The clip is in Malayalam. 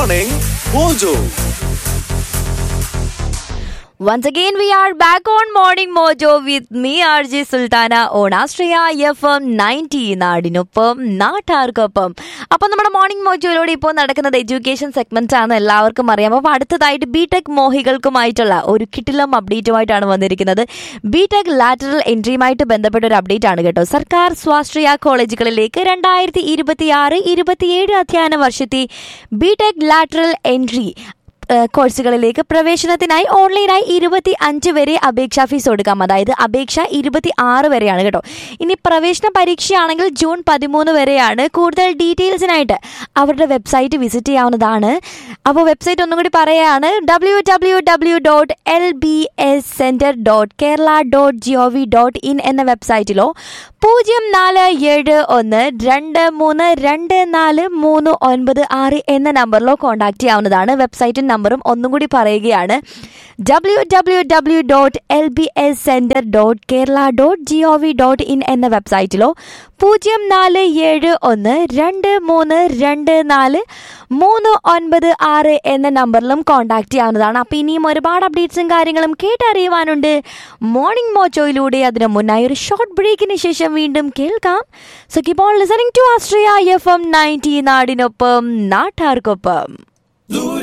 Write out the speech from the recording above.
Morning Mojo. Once again, we are back on Morning Mojo with me, RJ Sultana, on Astraya FM 90 നാടിനൊപ്പം നാട്ടാർക്കൊപ്പം അപ്പൊ നമ്മുടെ മോർണിംഗ് മോജോയിലൂടെ ഇപ്പോൾ നടക്കുന്നത് എഡ്യൂക്കേഷൻ സെഗ്മെന്റ് ആണ് എല്ലാവർക്കും അറിയാം അപ്പൊ അടുത്തതായിട്ട് ബി ടെക് മോഹികൾക്കുമായിട്ടുള്ള ഒരു കിട്ടിലം അപ്ഡേറ്റുമായിട്ടാണ് വന്നിരിക്കുന്നത് ബി ടെക് ലാറ്ററൽ എൻട്രിയുമായിട്ട് ബന്ധപ്പെട്ട ഒരു അപ്ഡേറ്റ് ആണ് കേട്ടോ സർക്കാർ സ്വാശ്രയ കോളേജുകളിലേക്ക് രണ്ടായിരത്തി ഇരുപത്തി ആറ് ഇരുപത്തിയേഴ് അധ്യയന വർഷത്തെ ബി ടെക് ലാറ്ററൽ എൻട്രി ഏഹ് കോഴ്സുകളിലേക്ക് പ്രവേശനത്തിനായി ഓൺലൈനായി ഇരുപത്തി അഞ്ച് വരെ അപേക്ഷാ ഫീസ് കൊടുക്കാം അതായത് അപേക്ഷ ഇരുപത്തി ആറ് വരെയാണ് കേട്ടോ ഇനി പ്രവേശന പരീക്ഷയാണെങ്കിൽ ജൂൺ പതിമൂന്ന് വരെയാണ് കൂടുതൽ ഡീറ്റെയിൽസിനായിട്ട് അവരുടെ വെബ്സൈറ്റ് വിസിറ്റ് ചെയ്യാവുന്നതാണ് അപ്പോൾ വെബ്സൈറ്റ് ഒന്നും കൂടി പറയുകയാണ് W W W dot L B S centre dot Kerala dot G O V dot in എന്ന വെബ്സൈറ്റിലോ പൂജ്യം നാല് ഏഴ് ഒന്ന് രണ്ട് മൂന്ന് രണ്ട് നാല് മൂന്ന് ഒൻപത് ആറ് എന്ന നമ്പറിലോ കോൺടാക്ട് ചെയ്യാവുന്നതാണ് വെബ്സൈറ്റും നമ്പറും ഒന്നും കൂടി പറയുകയാണ് W W W dot L B S centre dot Kerala dot G O V dot in എന്ന വെബ്സൈറ്റിലോ പൂജ്യം നാല് ഏഴ് ഒന്ന് രണ്ട് മൂന്ന് രണ്ട് നാല് മൂന്ന് ഒൻപത് ആറ് എന്ന നമ്പറിലും കോൺടാക്ട് ചെയ്യാവുന്നതാണ് അപ്പോൾ ഇനിയും ഒരുപാട് അപ്ഡേറ്റ്സും കാര്യങ്ങളും കേട്ടറിയുവാനുണ്ട് മോർണിംഗ് മോച്ചോയിലൂടെ അതിന് മുന്നായി ഒരു ഷോർട്ട് ബ്രേക്കിന് ശേഷം വീണ്ടും കേൾക്കാം so keep on listening to Austria F M ninety നാടിനൊപ്പം നാട്ടാർക്കൊപ്പം